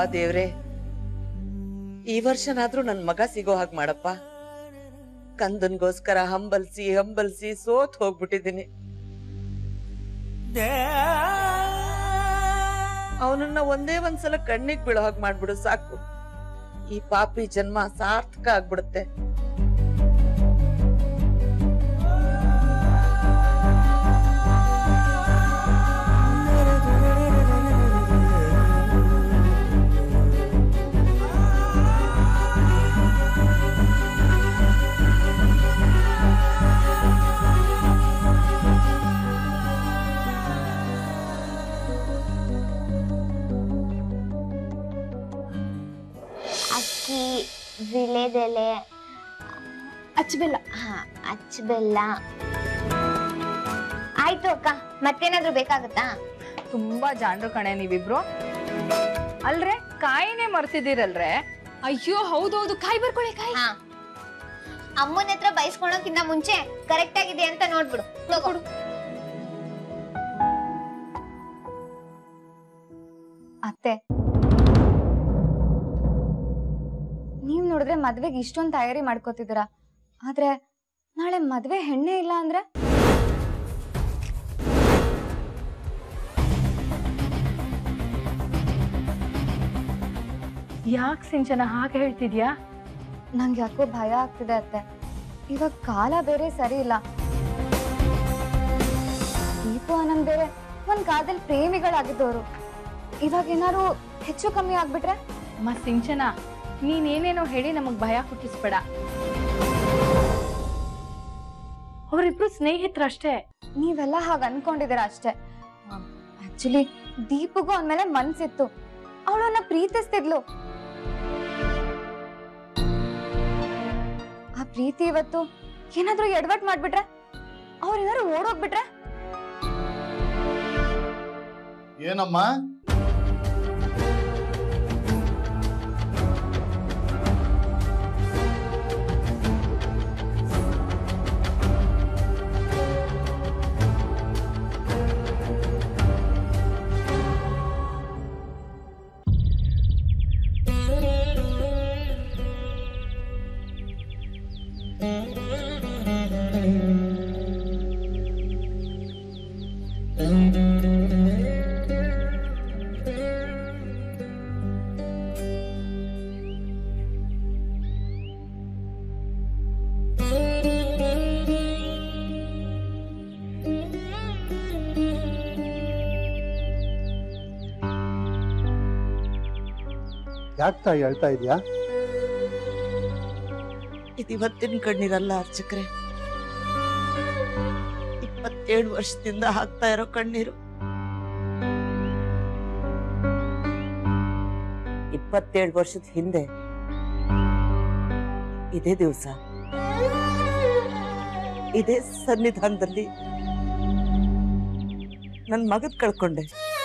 ದೇವ್ರೆ ಈ ವರ್ಷನಾದ್ರೂ ನನ್ ಮಗ ಸಿಗೋ ಹಾಗೆ ಮಾಡಪ್ಪ ಕಂದನ್ಗೋಸ್ಕರ ಹಂಬಲ್ಸಿ ಹಂಬಲ್ಸಿ ಸೋತ್ ಹೋಗ್ಬಿಟ್ಟಿದ್ದೀನಿ ಅವನನ್ನ ಒಂದೇ ಒಂದ್ಸಲ ಕಣ್ಣಿಗೆ ಬೀಳೋ ಹಾಗೆ ಮಾಡ್ಬಿಡು ಸಾಕು ಈ ಪಾಪಿ ಜನ್ಮ ಸಾರ್ಥಕ ಆಗ್ಬಿಡುತ್ತೆ ಅಕ್ಕಿ ವಿಳೆದೆಲೆ ಅಚ್ಚಬೆಲ್ಲ ಹಾ ಅಚ್ಚ ಬೆಲ್ಲ ಆಯ್ತು ಅಕ್ಕ ಮತ್ತೇನಾದ್ರೂ ಬೇಕಾಗತ್ತಾ ತುಂಬಾ ಜಾಣ್ರು ಕಣೆ ನೀವಿಬ್ರು ಅಲ್ರೆ ಕಾಯಿನೇ ಮರ್ತಿದ್ದೀರಲ್ರೆ ಅಯ್ಯೋ ಹೌದೌದು ಕಾಯಿ ಬರ್ಕೊಳ್ಳಿ ಕಾಯಿ ಹಾ ಅಮ್ಮನ ಹತ್ರ ಬೈಸ್ಕೊಳಕ್ಕಿಂತ ಮುಂಚೆ ಕರೆಕ್ಟ್ ಆಗಿದೆ ಅಂತ ನೋಡ್ಬಿಡು ತಗೋ. ಅತ್ತೆ ನೀವ್ ನೋಡಿದ್ರೆ ಮದ್ವೆಗೆ ಇಷ್ಟೊಂದ್ ತಯಾರಿ ಮಾಡ್ಕೋತಿದ್ದೀರಾ ಆದ್ರೆ ನಾಳೆ ಮದ್ವೆ ಹೆಣ್ಣೆ ಇಲ್ಲ ಅಂದ್ರೆ ಯಾಕೆ ಸಿಂಚನ ಹಾಗೆ ಹೇಳ್ತಿದ್ಯಾ ನಂಗೆ ಯಾಕೋ ಭಯ ಆಗ್ತಿದೆ ಅತ್ತೆ ಇವಾಗ ಕಾಲ ಬೇರೆ ಸರಿ ಇಲ್ಲ ದೀಪು ಆನಂದ್ ಬೇರೆ ಒಂದ್ ಕಾಲದಲ್ಲಿ ಪ್ರೇಮಿಗಳಾಗಿದ್ದವರು ಇವಾಗ ಏನಾರು ಹೆಚ್ಚು ಕಮ್ಮಿ ಆಗ್ಬಿಟ್ರೆ ಅಮ್ಮ ಸಿಂಚನ ನೀನೇನೇನೋ ಹೇಳಿ ನಮಗ್ ಭಯ ಹುಟ್ಟಿಸ್ಬೇಡ ಅವರಿಬ್ರು ಸ್ನೇಹಿತರಷ್ಟೇ ನೀವೆಲ್ಲ ಹಾಗ ಅನ್ಕೊಂಡಿದ್ದೀರ ಅಷ್ಟೇ ಆಕ್ಚುಲಿ ದೀಪಗೂ ಅಂದ್ಮೇಲೆ ಮನ್ಸಿತ್ತು ಅವಳನ್ನ ಪ್ರೀತಿಸ್ತಿದ್ಲು ಆ ಪ್ರೀತಿ ಇವತ್ತು ಏನಾದ್ರೂ ಎಡವಟ್ ಮಾಡ್ಬಿಟ್ರೆ ಅವ್ರೇನಾದ್ರು ಓಡೋಗ್ಬಿಟ್ರೆ ಏನಮ್ಮ ಯಾಕೆ ತಾಯಿ ಹೇಳ್ತಾ ಇದೀಯಾ ಇದಿವತ್ತಿನ ಕಣ್ಣೀರಲ್ಲ ಅರ್ಚಕ್ರೆ ಇಪ್ಪತ್ತೇಳು ವರ್ಷದಿಂದ ಹಾಕ್ತಾ ಇರೋ ಕಣ್ಣೀರು ಇಪ್ಪತ್ತೇಳು ವರ್ಷದ ಹಿಂದೆ ಇದೇ ದಿವಸ ಇದೇ ಸನ್ನಿಧಾನದಲ್ಲಿ ನನ್ ಮಗದ್ ಕಳ್ಕೊಂಡೆ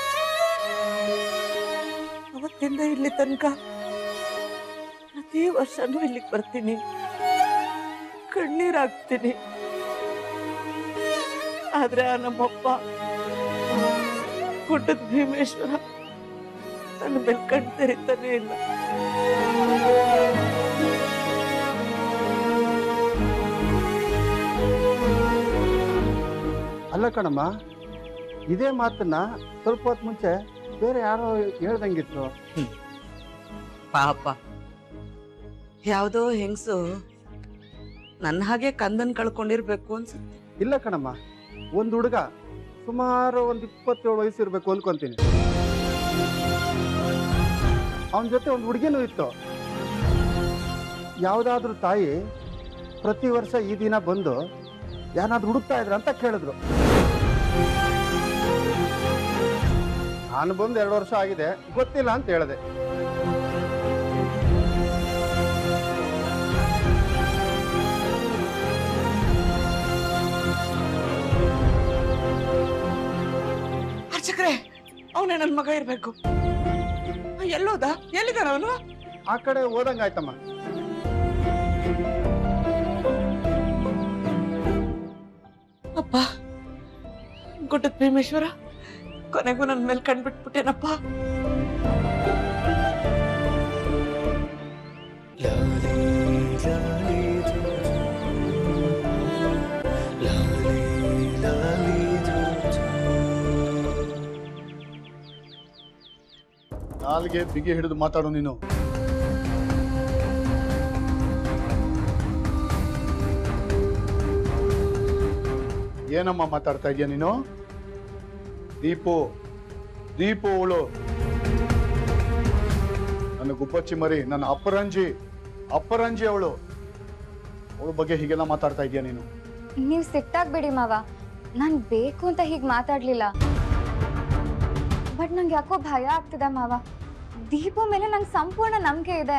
ಅವತ್ತಿಂದ ಇಲ್ಲಿ ತನಕ ಪ್ರತಿ ವರ್ಷನೂ ಇಲ್ಲಿಗೆ ಬರ್ತೀನಿ ಕಣ್ಣೀರಾಗ್ತೀನಿ ಆದ್ರೆ ಆ ನಮ್ಮಪ್ಪ ಗುಡ್ಡದ ಭೀಮೇಶ್ವರ ನನ್ನ ಮೇಲೆ ಕಣ್ ತೆರಿತಾನೆ ಇಲ್ಲ ಅಲ್ಲ ಕಣಮ್ಮ ಇದೇ ಮಾತನ್ನ ಸ್ವಲ್ಪ ಹೊತ್ತು ಮುಂಚೆ ಬೇರೆ ಯಾರೋ ಹೇಳ್ದಂಗಿತ್ತು ಪಾಪ ಯಾವ್ದೋ ಹೆಂಗ್ಸು ನನ್ನ ಹಾಗೆ ಕಂದನ್ ಕಳ್ಕೊಂಡಿರ್ಬೇಕು ಅನ್ಸುತ್ತೆ ಇಲ್ಲ ಕಣಮ್ಮ ಒಂದು ಹುಡುಗ ಸುಮಾರು ಒಂದು ಇಪ್ಪತ್ತೇಳು ವಯಸ್ಸು ಇರಬೇಕು ಅನ್ಕೊಂತೀನಿ ಅವನ ಜೊತೆ ಒಂದು ಹುಡುಗಿನೂ ಇತ್ತು ಯಾವುದಾದ್ರೂ ತಾಯಿ ಪ್ರತಿ ವರ್ಷ ಈ ದಿನ ಬಂದು ಯಾರಾದ್ರೂ ಹುಡುಕ್ತಾ ಇದ್ರ ಅಂತ ಕೇಳಿದ್ರು ನಾನು ಬಂದು ಎರಡು ವರ್ಷ ಆಗಿದೆ ಗೊತ್ತಿಲ್ಲ ಅಂತ ಹೇಳಿದೆ ಅರ್ಚಕ್ರೆ ಅವನೇ ನನ್ ಮಗ ಇರ್ಬೇಕು ಎಲ್ಲೋದ ಎಲ್ಲಿದ್ದಾನ ಅವನು ಆ ಕಡೆ ಹೋದಂಗಾಯ್ತಮ್ಮ ಅಪ್ಪ ಗುಡ್ಡದ ಭೀಮೇಶ್ವರ ಕೊನೆಗೂ ನನ್ ಮೇಲೆ ಕಣ್ಬಿಟ್ಬಿಟ್ಟೇನಪ್ಪ ನಾಲ್ಗೆ ಬಿಗಿ ಹಿಡಿದು ಮಾತಾಡು ನೀನು ಏನಮ್ಮ ಮಾತಾಡ್ತಾ ಇದೀಯ ನೀನು ದೀಪು ದೀಪು ಅವಳು ನನ್ನ ಗುಬ್ಬಚ್ಚಿ ಮರಿ ನನ್ನ ಅಪರಂಜಿ ಅಪರಂಜಿ ಅವಳು ಅವಳ ಬಗ್ಗೆ ಹೀಗೆಲ್ಲ ಮಾತಾಡ್ತಾ ಇದೀಯ ನೀನು ನೀವ್ ಸಿಟ್ಟಾಗ್ಬೇಡಿ ಮಾವ ನಾನ್ ಬೇಕು ಅಂತ ಹೀಗ್ ಮಾತಾಡ್ಲಿಲ್ಲ ಬಟ್ ನಂಗೆ ಯಾಕೋ ಭಯ ಆಗ್ತಿದೆ ಮಾವ ದೀಪು ಮೇಲೆ ನಂಗೆ ಸಂಪೂರ್ಣ ನಂಬಿಕೆ ಇದೆ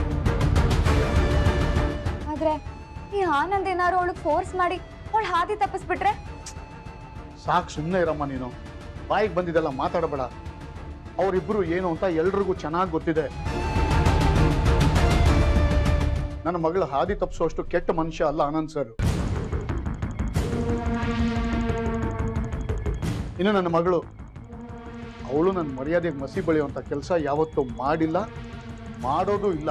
ಆದ್ರೆ ಈ ಆನಂದ್ ಏನಾರು ಅವಳು ಫೋರ್ಸ್ ಮಾಡಿ ಅವಳು ಹಾದಿ ತಪ್ಪಿಸ್ಬಿಟ್ರೆ ಸಾಕು ಸುಮ್ಮನೆ ಇರಮ್ಮ ನೀನು ಬಾಯಿಗೆ ಬಂದಿದ್ದೆಲ್ಲ ಮಾತಾಡಬೇಡ ಅವರಿಬ್ರು ಏನು ಅಂತ ಎಲ್ರಿಗೂ ಚೆನ್ನಾಗಿ ಗೊತ್ತಿದೆ ನನ್ನ ಮಗಳ ಹಾದಿ ತಪ್ಪಿಸುವಷ್ಟು ಕೆಟ್ಟ ಮನುಷ್ಯ ಅಲ್ಲ ಆನಂದ್ ಸರ್ ಇನ್ನು ನನ್ನ ಮಗಳು ಅವಳು ನನ್ನ ಮರ್ಯಾದೆಗೆ ಮಸಿ ಬೆಳೆಯುವಂತ ಕೆಲಸ ಯಾವತ್ತೂ ಮಾಡಿಲ್ಲ ಮಾಡೋದು ಇಲ್ಲ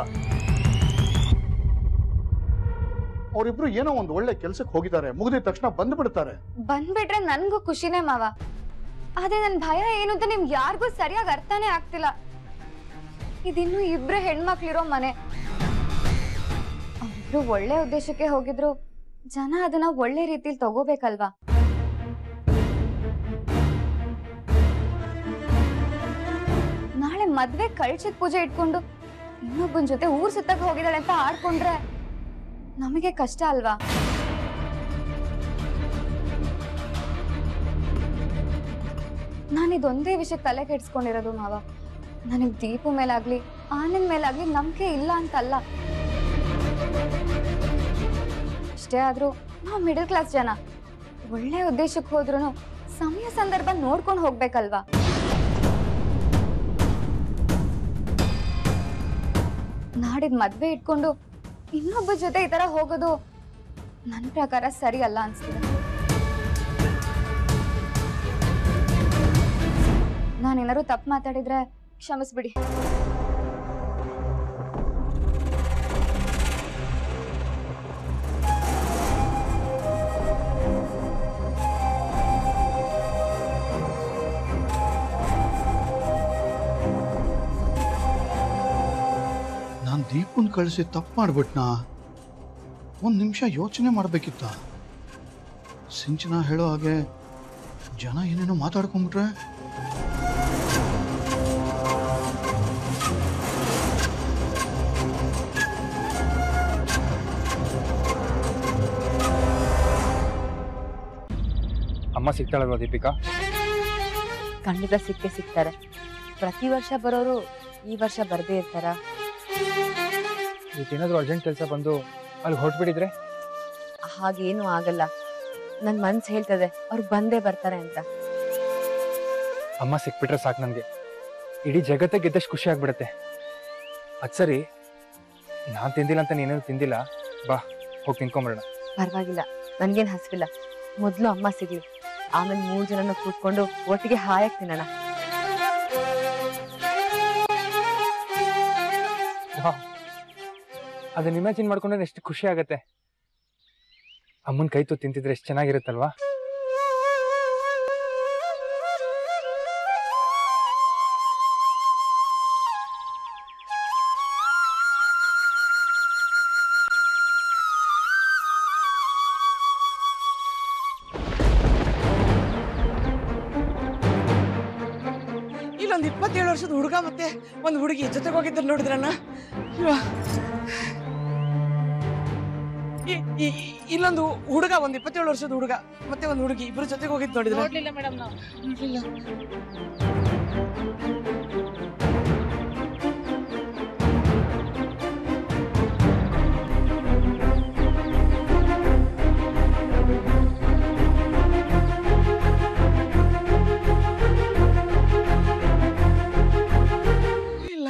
ಅವರಿಬ್ರು ಏನೋ ಒಂದು ಒಳ್ಳೆ ಕೆಲ್ಸಕ್ಕೆ ಹೋಗಿದ್ದಾರೆ ಮುಗಿದ ತಕ್ಷಣ ಬಂದ್ಬಿಡ್ತಾರೆ ಬಂದ್ಬಿಟ್ರೆ ನನ್ಗೂ ಖುಷಿನೇ ಮಾವ ಆದ್ರೆ ನನ್ ಭಯ ಏನು ಅಂತ ನಿಮ್ಗೆ ಯಾರಿಗೂ ಸರಿಯಾಗಿ ಅರ್ಥನೇ ಆಗ್ತಿಲ್ಲ ಇದಿನ್ನು ಇಬ್ರು ಹೆಣ್ಮಕ್ಳಿರೋ ಮನೆ ಅವ್ರಿಬ್ರು ಒಳ್ಳೆ ಉದ್ದೇಶಕ್ಕೆ ಹೋಗಿದ್ರು ಜನ ಅದನ್ನ ಒಳ್ಳೆ ರೀತಿಲಿ ತಗೋಬೇಕಲ್ವಾ ನಾಳೆ ಮದ್ವೆ ಕಳ್ಸಿದ ಪೂಜೆ ಇಟ್ಕೊಂಡು ಇನ್ನೊಬ್ಬನ ಜೊತೆ ಊರ್ ಸುತ್ತಕ್ ಹೋಗಿದ್ದಾಳೆ ಅಂತ ಆಡ್ಕೊಂಡ್ರೆ ನಮಗೆ ಕಷ್ಟ ಅಲ್ವಾ ನಾನು ಇದೊಂದೇ ವಿಷಯಕ್ಕೆ ತಲೆ ಕೆಡ್ಸ್ಕೊಂಡಿರೋದು ಮಾವ ನನಗೆ ದೀಪು ಮೇಲಾಗ್ಲಿ ಆನಂದ್ ಮೇಲಾಗ್ಲಿ ನಂಬಿಕೆ ಇಲ್ಲ ಅಂತಲ್ಲ ಅಷ್ಟೇ ಆದ್ರೂ ನಾವು ಮಿಡಲ್ ಕ್ಲಾಸ್ ಜನ ಒಳ್ಳೆ ಉದ್ದೇಶಕ್ಕೆ ಹೋದ್ರು ಸಮಯ ಸಂದರ್ಭ ನೋಡ್ಕೊಂಡು ಹೋಗ್ಬೇಕಲ್ವಾ ನಾಡಿದ್ ಮದ್ವೆ ಇಟ್ಕೊಂಡು ಇನ್ನೊಬ್ಬ ಜೊತೆ ಈ ತರ ಹೋಗೋದು ನನ್ನ ಪ್ರಕಾರ ಸರಿ ಅಲ್ಲ ಅನ್ಸ್ತಿದೆ ನಾನೇನಾದ್ರು ತಪ್ಪು ಮಾತಾಡಿದ್ರೆ ಕ್ಷಮಿಸ್ಬಿಡಿ ನಾನು ದೀಪನ್ ಕಳಿಸಿ ತಪ್ಪು ಮಾಡ್ಬಿಟ್ನಾ ಒಂದು ನಿಮಿಷ ಯೋಚನೆ ಮಾಡಬೇಕಿತ್ತ ಸಿಂಚನ ಹೇಳೋ ಹಾಗೆ ಜನ ಏನೇನೋ ಮಾತಾಡ್ಕೊಂಡ್ಬಿಟ್ರೆ ಅಮ್ಮ ಸಿಗ್ತಾಳಲ್ವಾ ದೀಪಿಕಾ ಖಂಡಿತ ಸಿಕ್ಕೇ ಸಿಗ್ತಾರೆ ಪ್ರತಿ ವರ್ಷ ಬರೋರು ಈ ವರ್ಷ ಬರ್ದೇ ಇರ್ತಾರ ಏನಾದರೂ ಅರ್ಜೆಂಟ್ ಕೆಲಸ ಬಂದು ಅಲ್ಲಿ ಹೊರಟ್ಬಿಟ್ಟಿದ್ರೆ ಹಾಗೇನು ಆಗಲ್ಲ ನನ್ ಮನ್ಸ್ ಹೇಳ್ತದೆ ಅವ್ರು ಬಂದೇ ಬರ್ತಾರೆ ಅಂತ ಅಮ್ಮ ಸಿಕ್ಬಿಟ್ರೆ ಸಾಕು ನನಗೆ ಇಡೀ ಜಗತ್ತೇ ಗೆದ್ದಷ್ಟು ಖುಷಿ ಆಗ್ಬಿಡುತ್ತೆ ಅದು ಸರಿ ನಾನು ತಿಂದಿಲ್ಲ ಅಂತ ನೀನೇನು ತಿಂದಿಲ್ಲ ಬಾ ಹೋಗಿ ತಿನ್ಕೊಂಬರೋಣ ಪರವಾಗಿಲ್ಲ ನನ್ಗೇನ್ ಹಸಿವಿಲ್ಲ ಮೊದ್ಲು ಅಮ್ಮ ಸಿಗ್ಲಿ ಆಮೇಲೆ ಮೂರ್ ಜನನ ಕೂತ್ಕೊಂಡು ಒಟ್ಟಿಗೆ ಹಾಯಾಗಿ ತಿನ್ನೋಣ ಅದನ್ನ ಇಮ್ಯಾಜಿನ್ ಮಾಡ್ಕೊಂಡ್ರೆ ಎಷ್ಟು ಖುಷಿ ಆಗತ್ತೆ ಅಮ್ಮನ ಕೈ ತು ತಿಂತಿದ್ರೆ ಎಷ್ಟು ಚೆನ್ನಾಗಿರುತ್ತಲ್ವಾ ಇಲ್ಲೊಂದು ಇಪ್ಪತ್ತೇಳು ವರ್ಷದ ಹುಡುಗ ಮತ್ತೆ ಒಂದು ಹುಡುಗಿ ಜೊತೆಗೆ ಹೋಗಿದ್ರು ನೋಡಿದ್ರಣ್ಣ ಇವ. ಇ- ಇ- ಇಲ್ಲೊಂದು ಹುಡುಗ ಒಂದು ಇಪ್ಪತ್ತೇಳು ವರ್ಷದ ಹುಡುಗ ಮತ್ತೆ ಒಂದು ಹುಡುಗಿ ಇಬ್ರು ಜೊತೆಗೆ ಹೋಗಿದ್ ನೋಡಿದ್ರ ನೋಡ್ಲಿಲ್ಲ ಮೇಡಮ್ ನಾವು ಇಲ್ಲ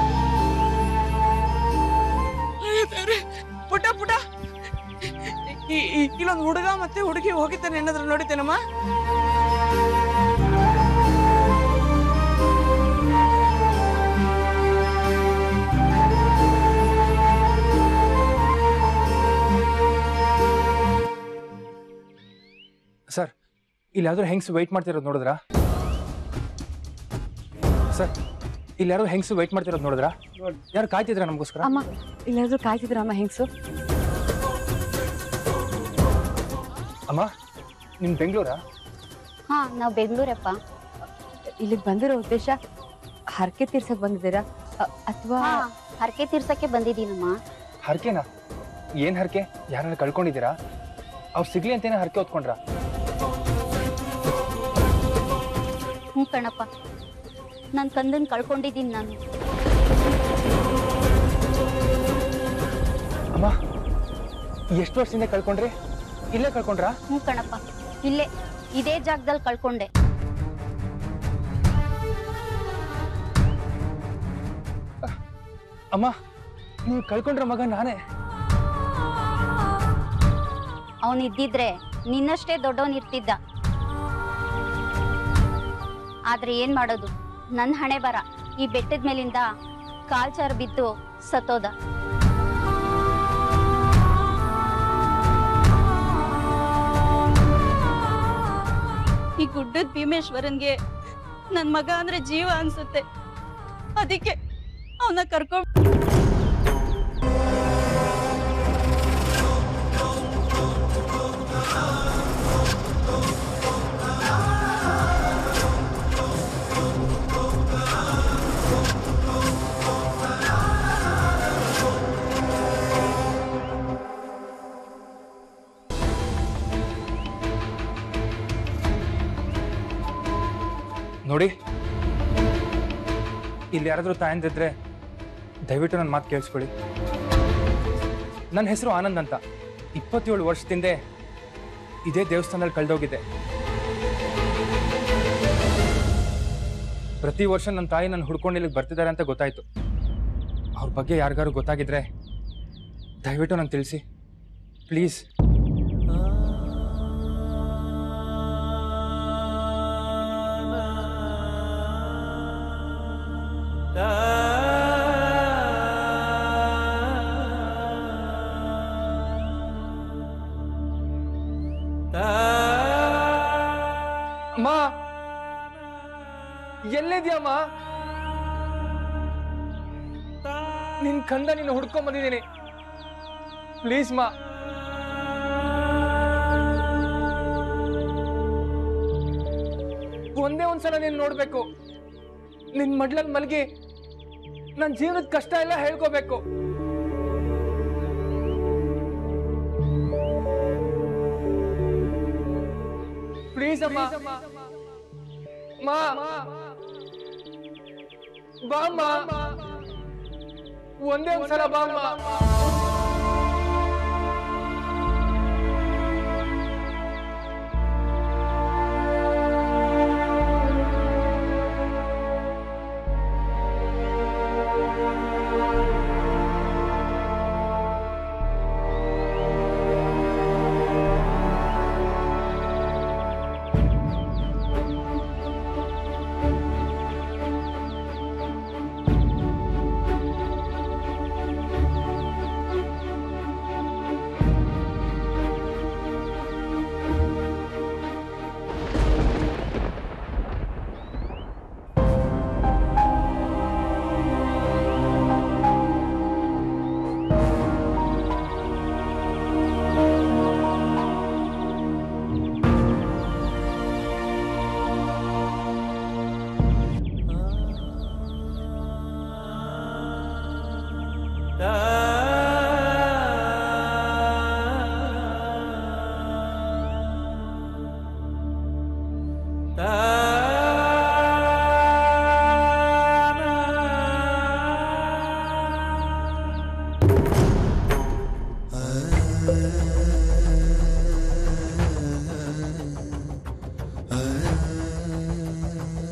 ಅಯ್ಯೋ ದೇವ್ರೇ, ಪುಟ್ಟ ಪುಟ್ಟ ಈ- ಈ- ಇಲ್ಲೊಂದು ಹುಡುಗ ಮತ್ತೆ ಹುಡುಗಿ ಹೋಗಿದ್ದಾನೆ ಏನಾದ್ರು ನೋಡಿದ್ದೇನಮ್ಮ ಸರ್ ಇಲ್ಲಿ ಯಾವ್ದಾದ್ರು ಹೆಂಗ್ಸ್ ವೆಯ್ಟ್ ಮಾಡ್ತಿರೋದು ನೋಡಿದ್ರಾ ಸರ್ ಇಲ್ಲಿ ಯಾರೋ ಹೆಂಗಸು ವೆಯ್ಟ್ ಮಾಡ್ತಿರೋದು ನೋಡಿದ್ರಾ ಯಾರು ಕಾಯ್ತಿದ್ರ ನಮಗೋಸ್ಕರ ಅಮ್ಮ ಇಲ್ಲಾದ್ರೂ ಕಾಯ್ತಿದ್ರ ಅಮ್ಮ ಹೆಂಗ್ಸು ಅಮ್ಮ ನಿಮ್ ಬೆಂಗಳೂರಾ ಹಾ ನಾವ್ ಬೆಂಗಳೂರಪ್ಪ ಇಲ್ಲಿಗೆ ಬಂದಿರೋ ಉದ್ದೇಶ ಹರಕೆ ತೀರ್ಸಕ್ ಬಂದಿದ್ದೀರಾ ಅಥವಾ ಹಾ ಹರಕೆ ತೀರ್ಸಕ್ಕೆ ಬಂದಿದ್ದೀನಮ್ಮ ಹರ್ಕೆನಾ ಏನ್ ಹರ್ಕೆ ಯಾರನ್ನ ಕಳ್ಕೊಂಡಿದ್ದೀರಾ ಅವ್ರು ಸಿಗ್ಲಿ ಅಂತೇನೆ ಹರ್ಕೆ ಹೊತ್ಕೊಂಡ್ರ ಹ್ಞೂ ಕಣಪ್ಪ ನನ್ನ ಕಂದನ್ ಕಳ್ಕೊಂಡಿದ್ದೀನಿ ನಾನು ಅಮ್ಮ ಎಷ್ಟು ವರ್ಷದಿಂದ ಕಳ್ಕೊಂಡ್ರಿ ಇಲ್ಲೇ ಕಳ್ಕೊಂಡ್ರಾ ಹ್ಞೂ ಕಣಪ್ಪ ಇಲ್ಲೇ ಇದೇ ಜಾಗದಲ್ಲಿ ಕಳ್ಕೊಂಡೆ ಅಮ್ಮ ನೀವು ಕಳ್ಕೊಂಡ್ರ ಮಗ ನಾನೇ ಅವನಿದ್ದಿದ್ರೆ ನಿನ್ನಷ್ಟೇ ದೊಡ್ಡವನಿರ್ತಿದ್ದ ಆದ್ರೆ ಏನ್ ಮಾಡೋದು ನನ್ನ ಹಣೆ ಬರ ಈ ಬೆಟ್ಟದ ಮೇಲಿಂದ ಕಾಲ್ಚಾರ ಬಿದ್ದು ಸತ್ತೋದ ಈ ಗುಡ್ಡದ ಭೀಮೇಶ್ವರನ್ಗೆ ನನ್ ಮಗ ಅಂದ್ರೆ ಜೀವ ಅನ್ಸುತ್ತೆ ಅದಕ್ಕೆ ಅವನ ಕರ್ಕೊಂಡ್ ನೋಡಿ ಇಲ್ಲಿ ಯಾರಾದ್ರೂ ತಾಯಂದಿದ್ರೆ ದಯವಿಟ್ಟು ನನ್ನ ಮಾತು ಕೇಳಿಸ್ಕೊಳ್ಳಿ ನನ್ನ ಹೆಸರು ಆನಂದ್ ಅಂತ ಇಪ್ಪತ್ತೇಳು ವರ್ಷದಿಂದ ಇದೇ ದೇವಸ್ಥಾನದಲ್ಲಿ ಕಳೆದೋಗಿದೆ ಪ್ರತಿ ವರ್ಷ ನನ್ನ ತಾಯಿ ನನ್ನ ಹುಡ್ಕೊಂಡು ಇಲ್ಲಿಗೆ ಬರ್ತಿದ್ದಾರೆ ಅಂತ ಗೊತ್ತಾಯ್ತು ಅವ್ರ ಬಗ್ಗೆ ಯಾರಿಗಾರು ಗೊತ್ತಾಗಿದ್ರೆ ದಯವಿಟ್ಟು ನಂಗೆ ತಿಳಿಸಿ ಪ್ಲೀಸ್ ಅಮ್ಮ ಎಲ್ಲಿದ್ಯಮ್ಮ ನಿನ್ ಕಂದ ನಿನ್ನ ಹುಡ್ಕೊಂಡ್ ಬಂದಿದ್ದೀನಿ ಪ್ಲೀಸ್ ಮಾ ಒಂದೇ ಒಂದ್ಸಲ ನೀನ್ ನೋಡ್ಬೇಕು ನಿನ್ ಮಡ್ಲಲ್ಲಿ ಮಲಗಿ ನನ್ ಜೀವನದ ಕಷ್ಟ ಎಲ್ಲ ಹೇಳ್ಕೋಬೇಕು ಪ್ಲೀಸ್ ಅಮ್ಮ ಮಾ ಬಾಮ್ಮ ಒಂದೇ ಒಂದ್ಸಲ ಬಾಮ್ಮ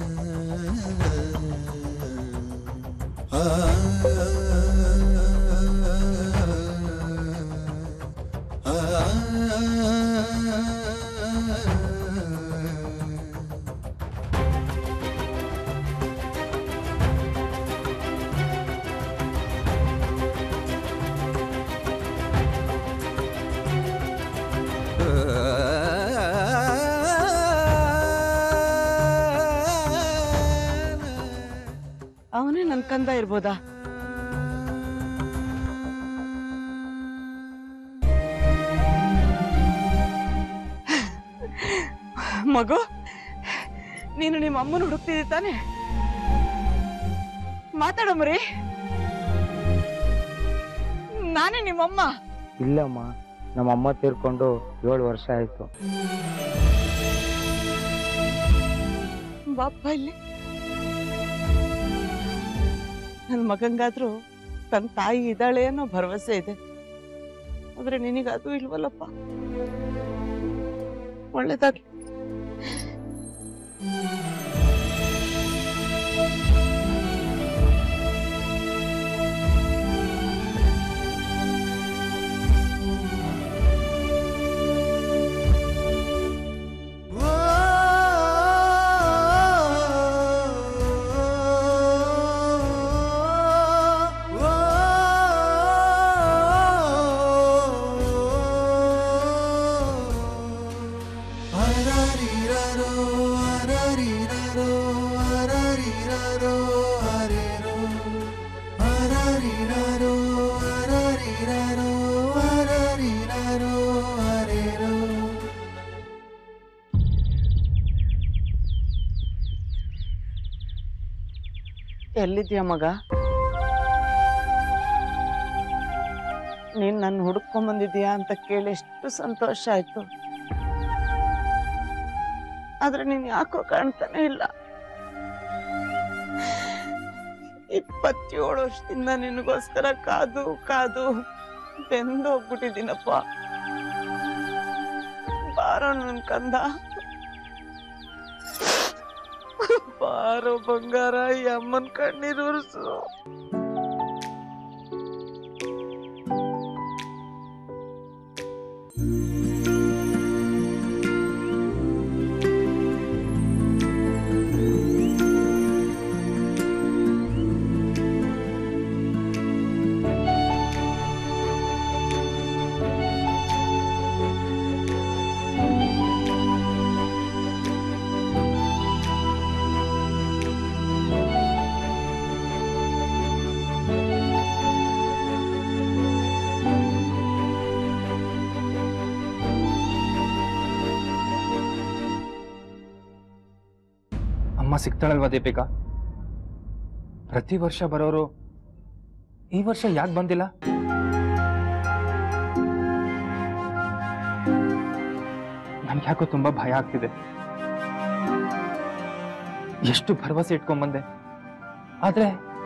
ಆ ಸಂಬಂಧ ಇರ್ಬೋದಾ ಮಗು ನೀನು ನಿಮ್ಮ ಅಮ್ಮನ ಹುಡುಕ್ತಿದ್ದಿ ತಾನೆ ಮಾತಾಡಮ್ರಿ ನಾನೇ ನಿಮ್ಮಮ್ಮ ಇಲ್ಲಮ್ಮ ನಮ್ಮ ಅಮ್ಮ ತೀರ್ಕೊಂಡು ಏಳು ವರ್ಷ ಆಯ್ತು ಬಾಪ್ಪ ಇಲ್ಲಿ ನನ್ನ ಮಗಂಗಾದ್ರೂ ತನ್ನ ತಾಯಿ ಇದ್ದಾಳೆ ಅನ್ನೋ ಭರವಸೆ ಇದೆ ಆದ್ರೆ ನಿನಗೆ ಅದು ಇಲ್ವಲ್ಲಪ್ಪ ಒಳ್ಳೇದಾಗ್ಲಿ ಎಲ್ಲಿದ್ಯಾ ಮಗ ನೀನ್ ನನ್ನ ಹುಡುಕೊಂಡ್ ಬಂದಿದ್ಯಾ ಅಂತ ಕೇಳಿ ಎಷ್ಟು ಸಂತೋಷ ಆಯ್ತು ಆದ್ರೆ ನೀನ್ ಯಾಕೋ ಕಾಣ್ತಾನೆ ಇಲ್ಲ ಇಪ್ಪತ್ತೇಳು ವರ್ಷದಿಂದ ನಿನಗೋಸ್ಕರ ಕಾದು ಕಾದು ಬೆಂದು ಹೋಗ್ಬಿಟ್ಟಿದ್ದೀನಪ್ಪ ಬಾರೋ ನನ್ ಕಂದ ಬಾರೋ ಬಂಗಾರ ಈ ಅಮ್ಮನ್ ಕಣ್ಣೀರು ಉರ್ಸು ಅಮ್ಮ ಸಿಗ್ತಾಳಲ್ವಾ ದೀಪಿಕಾ ಪ್ರತಿ ವರ್ಷ ಬರೋರು ಈ ವರ್ಷ ಯಾಕೆ ಬಂದಿಲ್ಲ ನನ್ಗೆ ಯಾಕೋ ತುಂಬಾ ಭಯ ಆಗ್ತಿದೆ ಎಷ್ಟು ಭರವಸೆ ಇಟ್ಕೊಂಡ್ಬಂದೆ ಆದ್ರೆ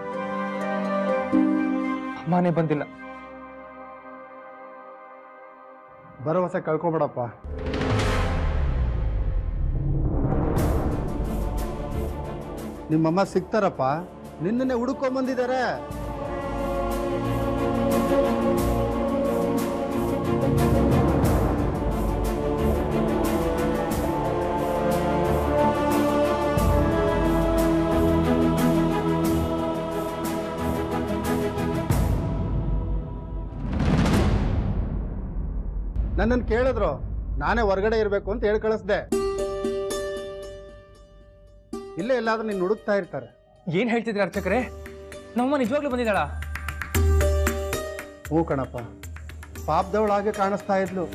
ಅಮ್ಮನೇ ಬಂದಿಲ್ಲ ಭರವಸೆ ಕಳ್ಕೊಬೇಡಪ್ಪ ನಿಮ್ಮಮ್ಮ ಸಿಗ್ತಾರಪ್ಪ ನಿನ್ನನ್ನೇ ಹುಡುಕೊಂಡ್ ಬಂದಿದ್ದಾರೆ ನನ್ನನ್ನು ಕೇಳಿದ್ರು ನಾನೇ ಹೊರಗಡೆ ಇರಬೇಕು ಅಂತ ಹೇಳಿ ಕಳಿಸ್ದೆ ಇಲ್ಲೇ ಎಲ್ಲಾದ್ರೂ ನೀನು ಹುಡುಕ್ತಾ ಇರ್ತಾರೆ ಏನ್ ಹೇಳ್ತಿದ್ರಿ ಅರ್ಚಕರೇ ನಮ್ಮಮ್ಮ ನಿಜವಾಗ್ಲೂ ಬಂದಿದ್ದಾಳ ಹ್ಞೂ ಕಣಪ್ಪ ಪಾಪದವಳಾಗೆ ಕಾಣಿಸ್ತಾ ಇದ್ಲು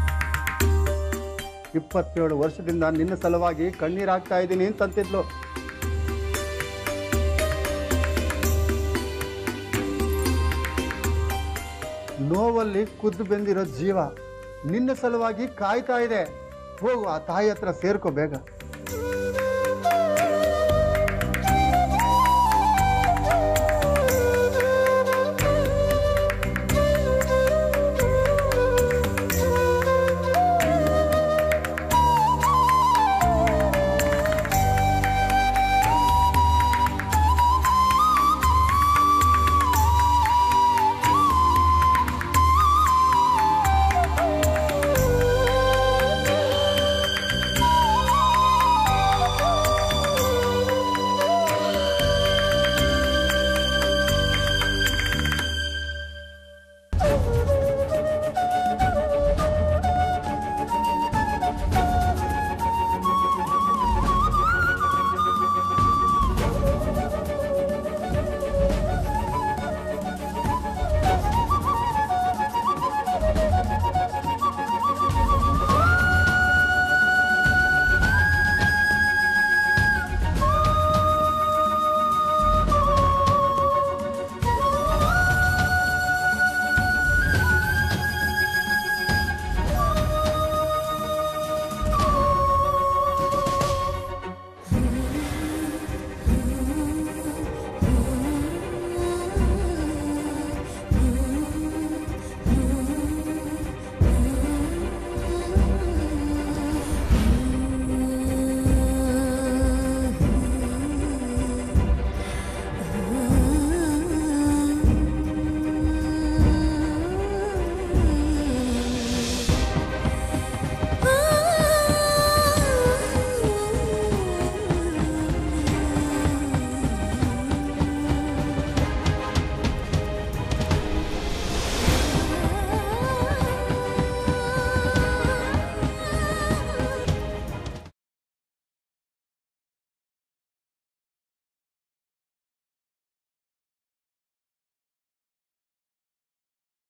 ಇಪ್ಪತ್ತೇಳು ವರ್ಷದಿಂದ ನಿನ್ನ ಸಲುವಾಗಿ ಕಣ್ಣೀರ್ ಹಾಕ್ತಾ ಇದ್ದೀನಿ ಅಂತಂತಿದ್ಲು ನೋವಲ್ಲಿ ಕುದ್ದು ಬೆಂದಿರೋ ಜೀವ ನಿನ್ನ ಸಲುವಾಗಿ ಕಾಯ್ತಾ ಇದೆ ಹೋಗು ಆ ತಾಯಿ ಹತ್ರ ಸೇರ್ಕೋ ಬೇಗ